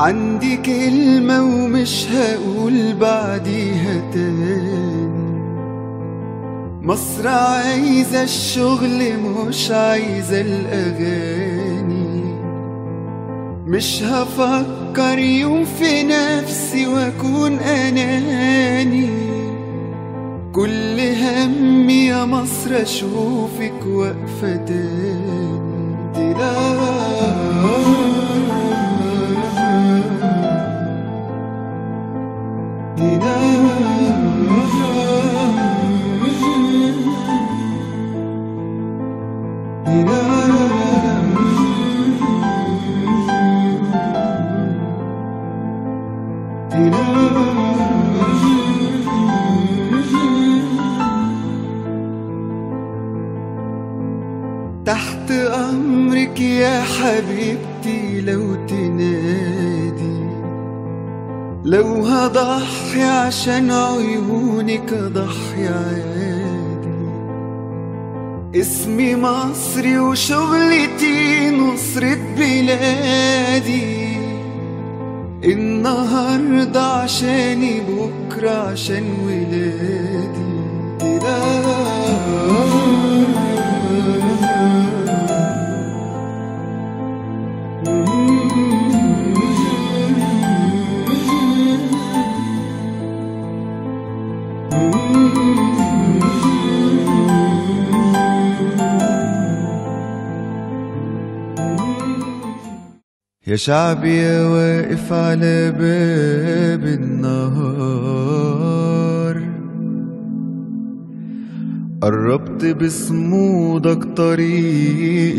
عندي كلمة ومش هقول بعديها تاني مصر عايزة الشغل مش عايزة الأغاني مش هفكر يوم في نفسي واكون اناني كل همي يا مصر اشوفك واقفه تاني تحت أمرك يا حبيبتي لو تنادي لو هضحي عشان عيونك أضحي عادي اسمي مصري وشغلتي نصرة بلادي النهاردة عشاني بكرة عشان ولادي يا شعبي يا واقف على باب النهار قربت بصمودك طريق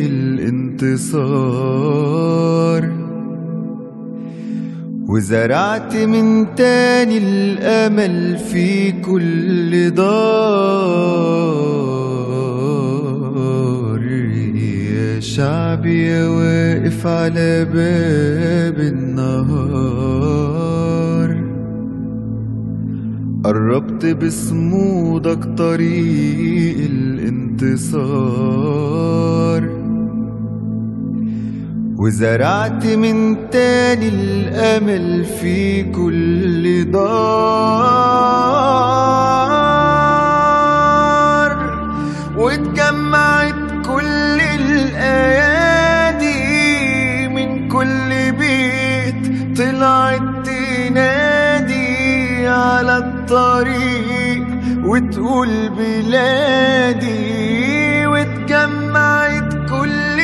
الانتصار وزرعت من تاني الأمل في كل دار يا شعبي يا واقف على باب النهار قربت بصمودك طريق الانتصار وزرعت من تاني الأمل في كل دار واتجمعت كل الأيادي من كل بيت طلعت تنادي على الطريق وتقول بلادي واتجمعت كل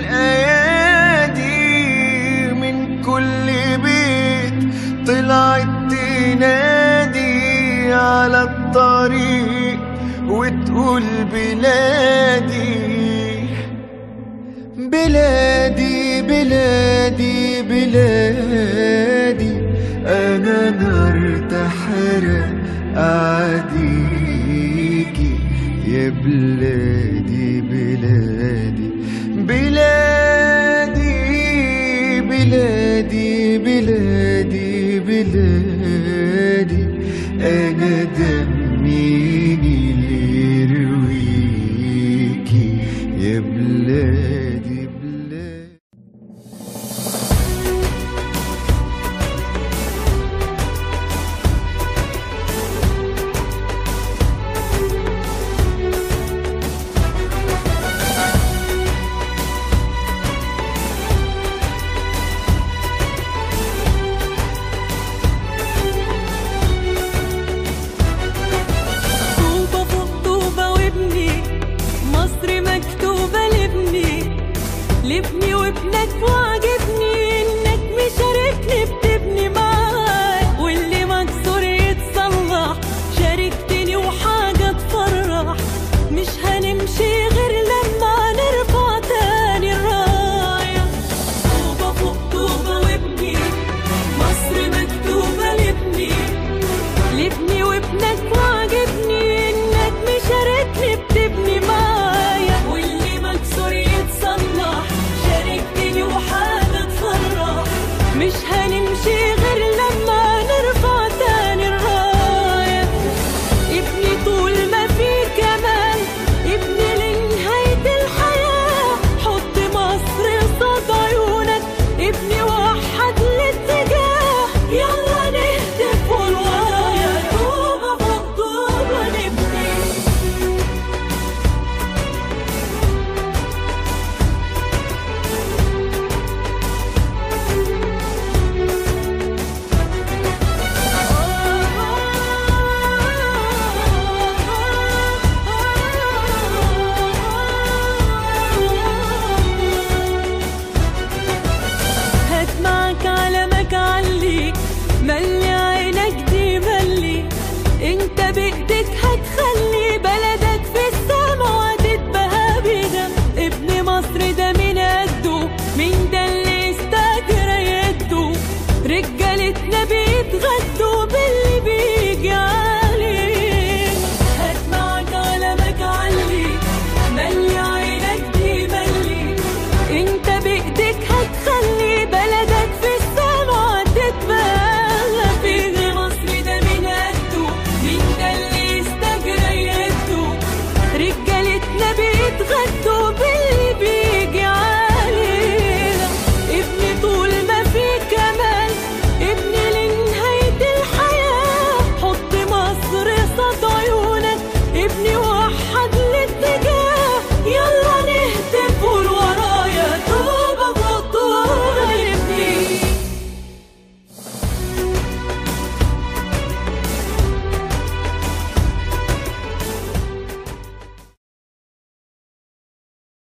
الأيادي من كل بيت طلعت تنادي على الطريق وتقول بلادي بلادي بلادي بلادي أنا نار تحرق أعديكي يا بلادي بلادي بلادي بلادي بلادي بلادي أنا دميني يرويكي يا بلادي بلادي طوبة فوق طوبة وابني مصر مكتوبة لابني لابني وابنك وعجبني انك مشاركني بتبني